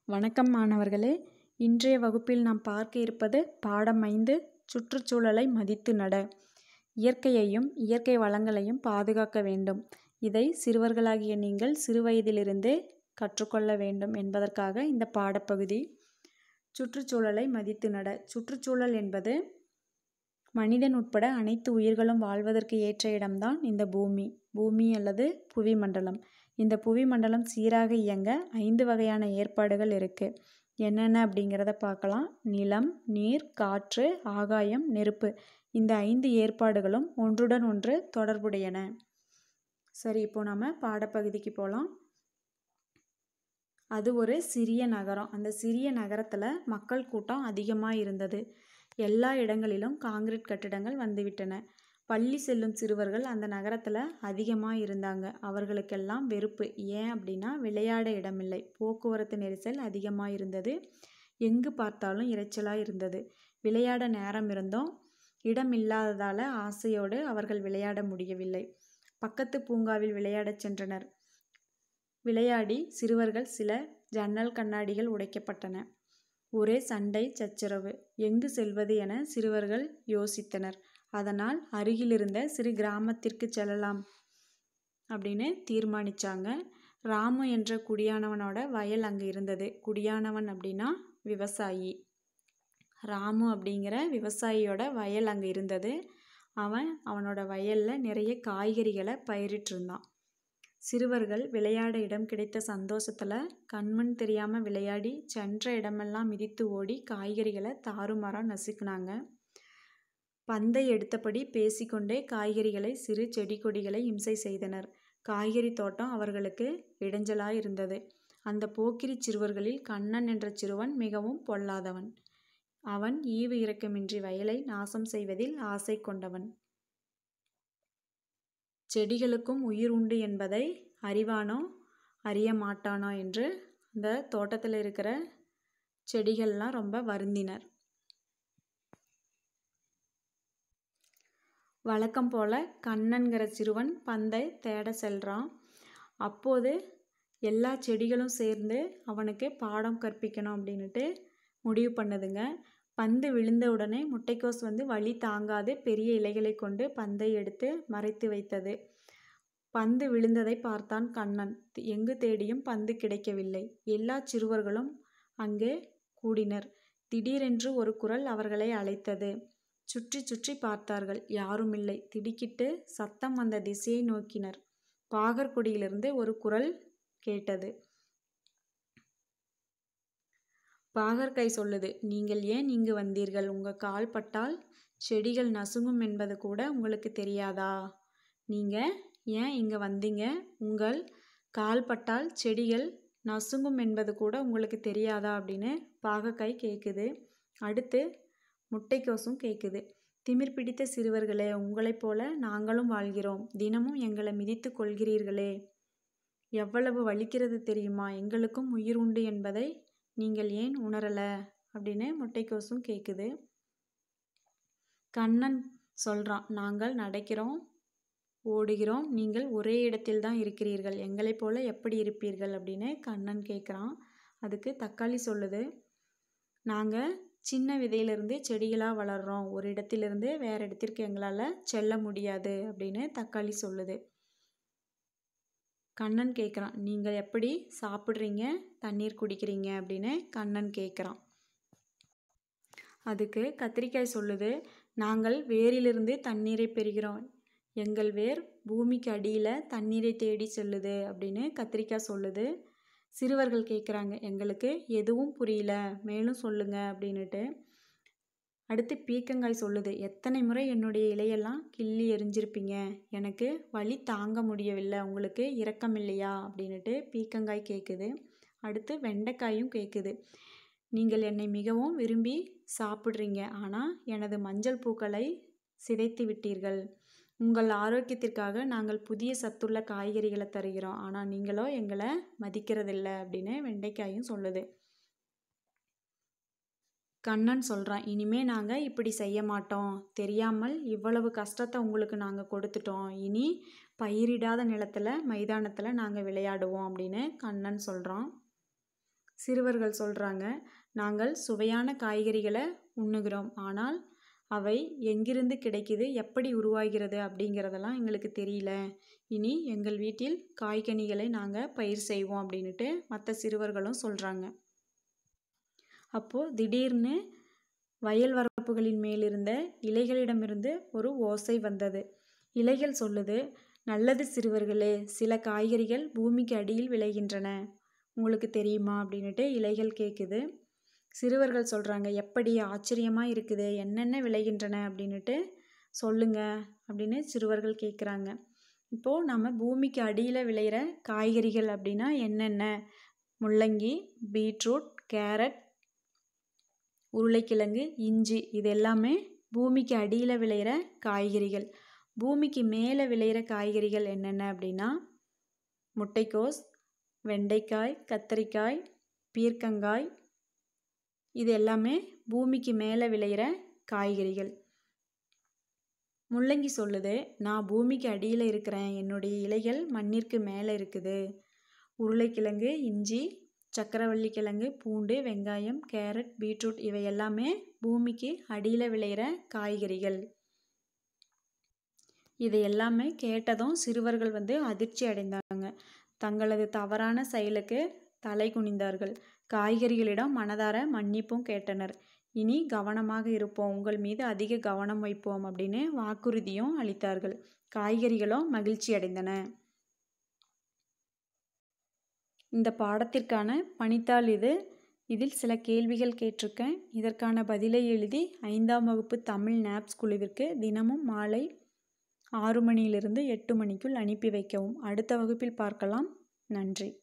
வணக்கம் மாணவர்களே இன்றைய வகுப்பில் நாம் பார்க்க இருப்பது பாடம் ஐந்து சுற்றுச்சூழலை மதித்து நட இயற்கையையும் இயற்கை வளங்களையும் பாதுகாக்க வேண்டும் இதை சிறுவர்களாகிய நீங்கள் சிறுவயதிலிருந்தே கற்றுக்கொள்ள வேண்டும் என்பதற்காக இந்த பாடப்பகுதி சுற்றுச்சூழலை மதித்து நட சுற்றுச்சூழல் என்பது மனிதன் உட்பட அனைத்து உயிர்களும் வாழ்வதற்கு ஏற்ற இடம்தான் இந்த பூமி பூமி அல்லது புவி மண்டலம் இந்த புவி மண்டலம் சீராக இயங்க ஐந்து வகையான ஏற்பாடுகள் இருக்குது என்னென்ன அப்படிங்கிறத பார்க்கலாம் நிலம் நீர் காற்று ஆகாயம் நெருப்பு இந்த ஐந்து ஏற்பாடுகளும் ஒன்றுடன் ஒன்று தொடர்புடையன சரி இப்போ நம்ம பாடப்பகுதிக்கு போகலாம் அது ஒரு சிறிய நகரம் அந்த சிறிய நகரத்தில் மக்கள் கூட்டம் அதிகமாக இருந்தது எல்லா இடங்களிலும் காங்கிரீட் கட்டிடங்கள் வந்துவிட்டன பள்ளி செல்லும் சிறுவர்கள் அந்த நகரத்தில் அதிகமாக இருந்தாங்க அவர்களுக்கெல்லாம் வெறுப்பு ஏன் அப்படின்னா விளையாட இடமில்லை போக்குவரத்து நெரிசல் அதிகமாக இருந்தது எங்கு பார்த்தாலும் இரைச்சலாக இருந்தது விளையாட நேரம் இருந்தும் இடம் இல்லாததால் ஆசையோடு அவர்கள் விளையாட முடியவில்லை பக்கத்து பூங்காவில் விளையாடச் சென்றனர் விளையாடி சிறுவர்கள் சில ஜன்னல் கண்ணாடிகள் உடைக்கப்பட்டன ஒரே சண்டை சச்சரவு எங்கு செல்வது என சிறுவர்கள் யோசித்தனர் அதனால் அருகிலிருந்த சிறு கிராமத்திற்கு செல்லலாம் அப்படின்னு தீர்மானித்தாங்க ராமு என்ற குடியானவனோட வயல் அங்கே இருந்தது குடியானவன் அப்படின்னா விவசாயி ராமு அப்படிங்கிற விவசாயியோட வயல் அங்கே இருந்தது அவன் அவனோட வயலில் நிறைய காய்கறிகளை பயிரிட்டிருந்தான் சிறுவர்கள் விளையாட இடம் கிடைத்த சந்தோஷத்தில் கண்மண் தெரியாமல் விளையாடி சென்ற இடமெல்லாம் மிதித்து ஓடி காய்கறிகளை தாறுமாறாக நசுக்குனாங்க பந்தை எடுத்தபடி பேசிக்கொண்டே காய்கறிகளை சிறு செடி கொடிகளை இம்சை செய்தனர் காய்கறி தோட்டம் அவர்களுக்கு இடைஞ்சலாய் இருந்தது அந்த போக்கிரி சிறுவர்களில் கண்ணன் என்ற சிறுவன் மிகவும் பொல்லாதவன் அவன் ஈவு இரக்கமின்றி வயலை நாசம் செய்வதில் ஆசை கொண்டவன் செடிகளுக்கும் உயிர் உண்டு என்பதை அறிவானோ அறிய மாட்டானோ என்று அந்த தோட்டத்தில் இருக்கிற செடிகள்லாம் ரொம்ப வருந்தினர் வழக்கம் போல கண்ணன்கிற சிறுவன் பந்தை தேட செல்றான் அப்போது எல்லா செடிகளும் சேர்ந்து அவனுக்கு பாடம் கற்பிக்கணும் அப்படின்ட்டு முடிவு பண்ணுதுங்க பந்து விழுந்த உடனே முட்டைக்கோஸ் வந்து வழி தாங்காது பெரிய இலைகளை கொண்டு பந்தை எடுத்து மறைத்து வைத்தது பந்து விழுந்ததை பார்த்தான் கண்ணன் எங்கு தேடியும் பந்து கிடைக்கவில்லை எல்லா சிறுவர்களும் அங்கே கூடினர் திடீரென்று ஒரு குரல் அவர்களை அழைத்தது சுற்றி சுற்றி பார்த்தார்கள் யாரும் இல்லை திடுக்கிட்டு சத்தம் வந்த திசையை நோக்கினர் பாகர்குடியிலிருந்து ஒரு குரல் கேட்டது பாகற்கை சொல்லுது நீங்கள் ஏன் இங்கு வந்தீர்கள் உங்கள் கால் பட்டால் செடிகள் நசுங்கும் என்பது கூட உங்களுக்கு தெரியாதா நீங்கள் ஏன் இங்கே வந்தீங்க உங்கள் கால் பட்டால் செடிகள் நசுங்கும் என்பது கூட உங்களுக்கு தெரியாதா அப்படின்னு பாகக்காய் கேட்குது அடுத்து முட்டைக்கோசும் கேட்குது திமிர் பிடித்த சிறுவர்களே உங்களைப் போல நாங்களும் வாழ்கிறோம் தினமும் எங்களை மிதித்து கொள்கிறீர்களே எவ்வளவு வலிக்கிறது தெரியுமா எங்களுக்கும் உயிர் உண்டு என்பதை நீங்கள் ஏன் உணரலை அப்படின்னு முட்டைக்கோசும் கேட்குது கண்ணன் சொல்கிறான் நாங்கள் நடக்கிறோம் ஓடுகிறோம் நீங்கள் ஒரே இடத்தில் தான் இருக்கிறீர்கள் எங்களைப் போல எப்படி இருப்பீர்கள் அப்படின்னு கண்ணன் கேட்குறான் அதுக்கு தக்காளி சொல்லுது நாங்கள் சின்ன விதையிலிருந்து செடிகளாக வளர்கிறோம் ஒரு இடத்திலிருந்து வேறு இடத்திற்கு எங்களால் செல்ல முடியாது அப்படின்னு தக்காளி சொல்லுது கண்ணன் கேட்குறான் நீங்கள் எப்படி சாப்பிட்றீங்க தண்ணீர் குடிக்கிறீங்க அப்படின்னு கண்ணன் கேட்குறான் அதுக்கு கத்திரிக்காய் சொல்லுது நாங்கள் வேரிலிருந்து தண்ணீரை பெறுகிறோம் எங்கள் வேர் பூமிக்கு அடியில் தண்ணீரை தேடி செல்லுது அப்படின்னு கத்திரிக்காய் சொல்லுது சிறுவர்கள் கேட்குறாங்க எங்களுக்கு எதுவும் புரியல மேலும் சொல்லுங்க அப்படின்னுட்டு அடுத்து பீக்கங்காய் சொல்லுது எத்தனை முறை என்னுடைய இலையெல்லாம் கிள்ளி எரிஞ்சிருப்பீங்க எனக்கு வலி தாங்க முடியவில்லை உங்களுக்கு இரக்கம் இல்லையா அப்படின்னுட்டு பீக்கங்காய் கேட்குது அடுத்து வெண்டைக்காயும் கேட்குது நீங்கள் என்னை மிகவும் விரும்பி சாப்பிட்றீங்க ஆனால் எனது மஞ்சள் பூக்களை சிதைத்து விட்டீர்கள் உங்கள் ஆரோக்கியத்திற்காக நாங்கள் புதிய சத்துள்ள காய்கறிகளை தருகிறோம் ஆனால் நீங்களோ எங்களை மதிக்கிறதில்ல அப்படின்னு வெண்டைக்காயும் சொல்லுது கண்ணன் சொல்கிறான் இனிமே நாங்கள் இப்படி செய்ய மாட்டோம் தெரியாமல் இவ்வளவு கஷ்டத்தை உங்களுக்கு நாங்கள் கொடுத்துட்டோம் இனி பயிரிடாத நிலத்தில் மைதானத்தில் நாங்கள் விளையாடுவோம் அப்படின்னு கண்ணன் சொல்கிறான் சிறுவர்கள் சொல்கிறாங்க நாங்கள் சுவையான காய்கறிகளை உண்ணுகிறோம் ஆனால் அவை எங்கிருந்து கிடைக்குது எப்படி உருவாகிறது அப்படிங்கிறதெல்லாம் எங்களுக்கு தெரியல இனி எங்கள் வீட்டில் காய்கனிகளை நாங்கள் பயிர் செய்வோம் அப்படின்ட்டு மற்ற சிறுவர்களும் சொல்கிறாங்க அப்போது திடீர்னு வயல் வரப்புகளின் மேலிருந்த இலைகளிடமிருந்து ஒரு ஓசை வந்தது இலைகள் சொல்லுது நல்லது சிறுவர்களே சில காய்கறிகள் பூமிக்கு அடியில் விளைகின்றன உங்களுக்கு தெரியுமா அப்படின்னுட்டு இலைகள் கேட்குது சிறுவர்கள் சொல்கிறாங்க எப்படி ஆச்சரியமாக இருக்குது என்னென்ன விளைகின்றன அப்படின்னுட்டு சொல்லுங்க அப்படின்னு சிறுவர்கள் கேட்குறாங்க இப்போது நம்ம பூமிக்கு அடியில் விளையிற காய்கறிகள் அப்படின்னா என்னென்ன முள்ளங்கி பீட்ரூட் கேரட் உருளைக்கிழங்கு இஞ்சி இது எல்லாமே பூமிக்கு அடியில் விளையிற காய்கறிகள் பூமிக்கு மேலே விளையிற காய்கறிகள் என்னென்ன அப்படின்னா முட்டைக்கோஸ் வெண்டைக்காய் கத்தரிக்காய் பீர்க்கங்காய் இது எல்லாமே பூமிக்கு மேலே விளையிற காய்கறிகள் முள்ளங்கி சொல்லுது நான் பூமிக்கு அடியில் இருக்கிறேன் என்னுடைய இலைகள் மண்ணிற்கு மேலே இருக்குது உருளைக்கிழங்கு இஞ்சி சக்கரவள்ளி கிழங்கு பூண்டு வெங்காயம் கேரட் பீட்ரூட் இவை எல்லாமே பூமிக்கு அடியில் விளையிற காய்கறிகள் இது எல்லாமே கேட்டதும் சிறுவர்கள் வந்து அதிர்ச்சி அடைந்தாங்க தங்களது தவறான செயலுக்கு தலை குனிந்தார்கள் காய்கறிகளிடம் மனதார மன்னிப்பும் கேட்டனர் இனி கவனமாக இருப்போம் உங்கள் மீது அதிக கவனம் வைப்போம் அப்படின்னு வாக்குறுதியும் அளித்தார்கள் காய்கறிகளும் மகிழ்ச்சி அடைந்தன இந்த பாடத்திற்கான பணித்தாள் இது இதில் சில கேள்விகள் கேட்டிருக்கேன் இதற்கான பதிலை எழுதி ஐந்தாம் வகுப்பு தமிழ் நாப்ஸ் குழுவிற்கு தினமும் மாலை ஆறு மணியிலிருந்து எட்டு மணிக்குள் அனுப்பி வைக்கவும் அடுத்த வகுப்பில் பார்க்கலாம் நன்றி